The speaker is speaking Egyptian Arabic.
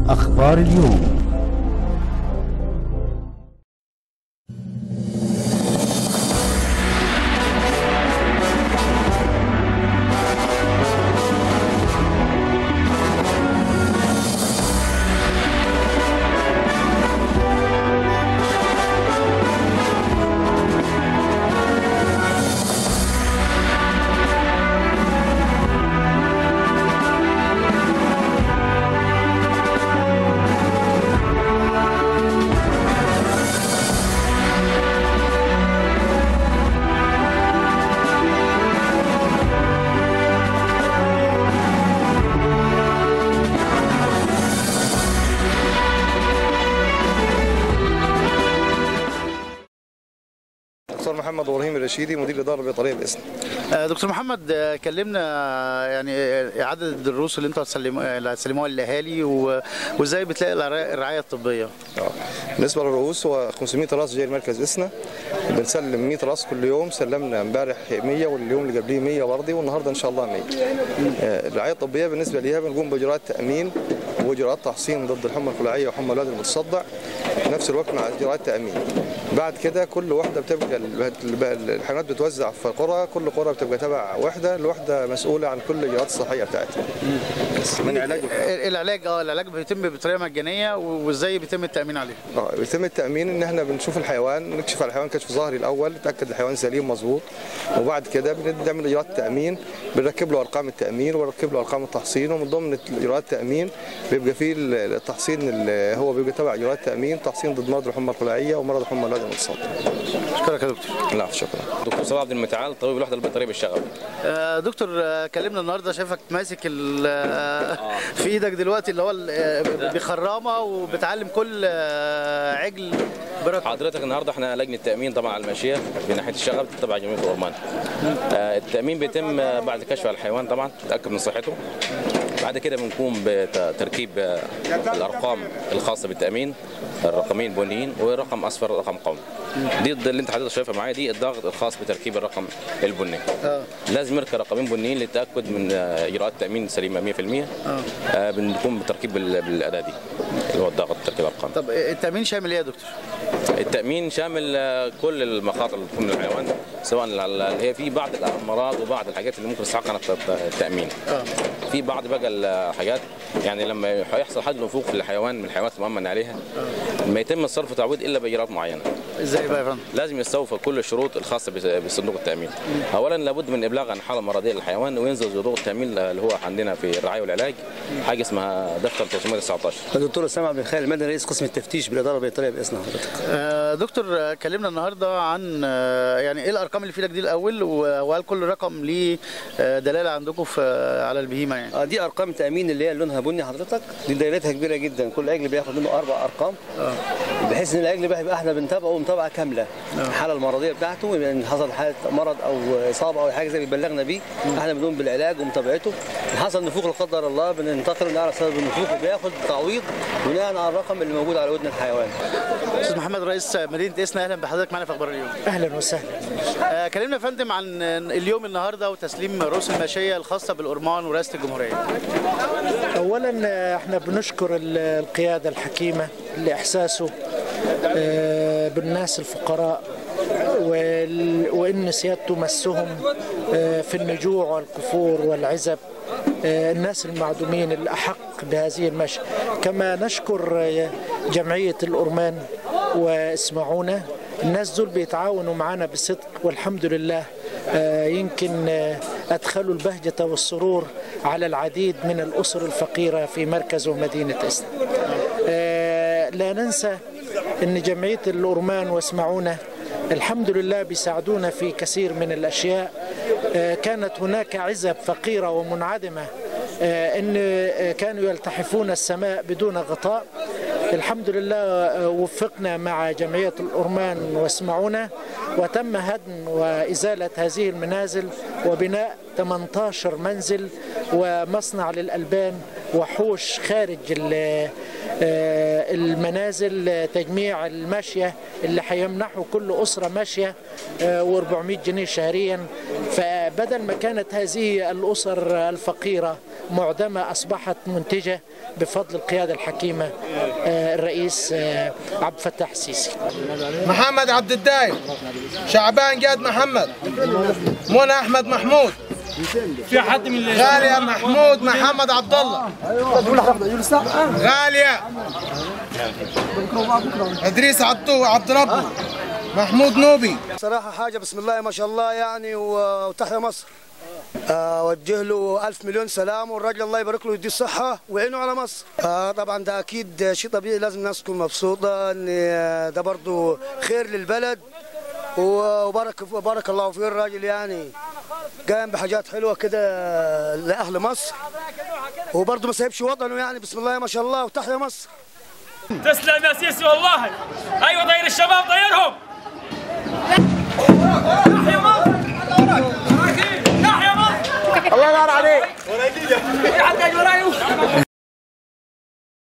أخبار اليوم دكتور محمد ابراهيم الرشيدي مدير الاداره البيطريه باسم آه، دكتور محمد آه، كلمنا آه، يعني آه، عدد الدروس اللي انتوا هتسلموا- اللي هتسلموها للاهالي و- وازاي بتلاقي الرعاية- الرعايه الطبيه آه. بالنسبه للرؤوس هو 500 راس جاي المركز اسنا بنسلم 100 راس كل يوم سلمنا امبارح 100 واليوم اللي قبليه 100 برضه والنهارده ان شاء الله 100 آه، الرعايه الطبيه بالنسبه ليها بنقوم باجراءات تامين واجراءات تحصين ضد الحمى الخلاعيه وحمى الولد المتصدع في نفس الوقت مع اجراءات تامين بعد كده كل واحده بتبقى ال- ال- الحيوانات بتوزع في قرى كل قرى بتبقى تبع وحده الوحده مسؤوله عن كل الاجراءات الصحيه بتاعتها من علاج آه، العلاج اه العلاج بيتم بطريقه مجانيه و- وازاي بيتم التامين عليه اه بيتم التامين ان احنا بنشوف الحيوان نكشف على الحيوان كشف ظهري الاول نتاكد الحيوان سليم مظبوط وبعد كده بنعمل اجراءات التامين بنركب له ارقام التامين ونركب له ارقام التحصين ومن ضمن اجراءات التامين بيبقى فيه التحصين اللي هو بيبقى تبع اجراءات التامين تحصين ضد مرض الحمى الخلاعيه ومرض الحمى الولد المتصدع اشكرك يا دكتور لا شكرا دكتور صلاح عبد المتعال طبيب الوحده البيطريه بالشغل آه، دكتور آه، كلمنا النهارده شايفك ماسك ال- آه، في ايدك دلوقتي اللي هو ال- آه، بخرامه وبتعلم كل آه، عجل برقم حضرتك النهارده احنا لجنه تامين طبعا على الماشيه في ناحيه الشغب تبع جمعيه الورمان آه، التامين بيتم آه، بعد كشف على الحيوان طبعا تتاكد من صحته بعد كده بنقوم بتركيب آه، الارقام الخاصه بالتامين الرقمين البنيين ورقم اصفر ورقم قومي دي اللي انت حضرتك شايفها معايا دي الضغط الخاص بتركيب الرقم البني آه. لازم يركب رقمين بنيين للتاكد من آه، اجراءات تامين سليمه 100% آه، بنقوم بتركيب بال- بالاداه دي اللي هو الضغط تركيب الارقام طب التامين شامل ايه يا دكتور؟ التامين شامل آه، كل المخاطر اللي تكون من الحيوان سواء اللي هي في بعض الامراض وبعض الحاجات اللي ممكن تستحق عن التامين اه في بعض بقى الحاجات يعني لما يحصل حد نفوق في الحيوان من الحيوانات المؤمن عليها ما يتم الصرف تعويض الا باجراءات معينه ازاي بقى يا فندم؟ لازم يستوفى كل الشروط الخاصه بس- بصندوق التامين اولا لابد من ابلاغ عن حاله مرضيه للحيوان وينزل صندوق التامين اللي هو عندنا في الرعايه والعلاج حاجه اسمها دفتر 319 الدكتور اسامه بن خالد المدني رئيس قسم التفتيش بالاداره البيطريه باذن حضرتك. آه، دكتور آه، كلمنا النهارده عن آه، يعني ايه الارقام اللي في ايدك دي الاول و- وهل كل رقم ليه آه، دلاله عندكم في آه، على البهيمه يعني؟ اه دي ارقام تامين اللي هي لونها بني حضرتك دي دايرتها كبيره جدا كل عجل بياخد منه اربع ارقام بحيث ان العجل بقى يبقى احنا بنتابعه متابعه كامله الحاله المرضيه بتاعته ان حصل حاله مرض او اصابه او حاجه زي بيبلغنا بيه احنا بنقوم بالعلاج ومتابعته ان حصل نفوق لا قدر الله بننتقل نعرف سبب النفوق وبياخد تعويض بناء على الرقم اللي موجود على ودن الحيوان استاذ محمد رئيس مدينه اسنا اهلا بحضرتك معنا في اخبار اليوم. اهلا وسهلا آه، كلمنا يا فندم عن اليوم النهارده وتسليم رؤوس الماشيه الخاصه بالأرمان ورئاسه الجمهوريه. اولا آه، احنا بنشكر ال- القياده الحكيمه لاحساسه آه، بالناس الفقراء وال- وان سيادته مسهم آه، في النجوع والكفور والعزب آه، الناس المعدومين الاحق بهذه المشي كما نشكر آه، جمعيه الأرمان واسمعونا الناس دول بيتعاونوا معنا بصدق والحمد لله آه، يمكن آه، أدخلوا البهجة والسرور على العديد من الأسر الفقيرة في مركز ومدينة إسنا آه، لا ننسى أن جمعية الأرمان واسمعونا الحمد لله بيساعدونا في كثير من الأشياء آه، كانت هناك عزب فقيرة ومنعدمة آه، أن آه، كانوا يلتحفون السماء بدون غطاء الحمد لله آه، وفقنا مع جمعية الأرمان واسمعونا وتم هدم وإزالة هذه المنازل وبناء 18 منزل ومصنع للألبان وحوش خارج ال- آه، المنازل آه، تجميع الماشية اللي هيمنحوا كل أسرة ماشية و400 جنيه شهريا بدل ما كانت هذه الأسر الفقيرة معدمة أصبحت منتجة بفضل القيادة الحكيمة آه، الرئيس آه، عبد الفتاح السيسي محمد عبد الدايم شعبان جاد محمد منى احمد محمود في حد من غالية محمود محمد عبد الله غالية ادريس عبدو عبد ربه محمود نوبي صراحة حاجة بسم الله ما شاء الله يعني و- وتحيا مصر آه، أوجه له ألف مليون سلام والراجل الله يبارك له ويديه الصحة ويعينه على مصر آه، طبعا ده أكيد شيء طبيعي لازم الناس تكون مبسوطة إن آه، ده برضو خير للبلد و- وبارك بارك الله فيه الراجل يعني قام بحاجات حلوة كده لأهل مصر وبرضه ما سايبش وطنه يعني بسم الله ما شاء الله وتحيا مصر تسلم يا سيسي والله ايوه طير الشباب طيرهم تحيا مصر تحيا مصر الله ينور عليك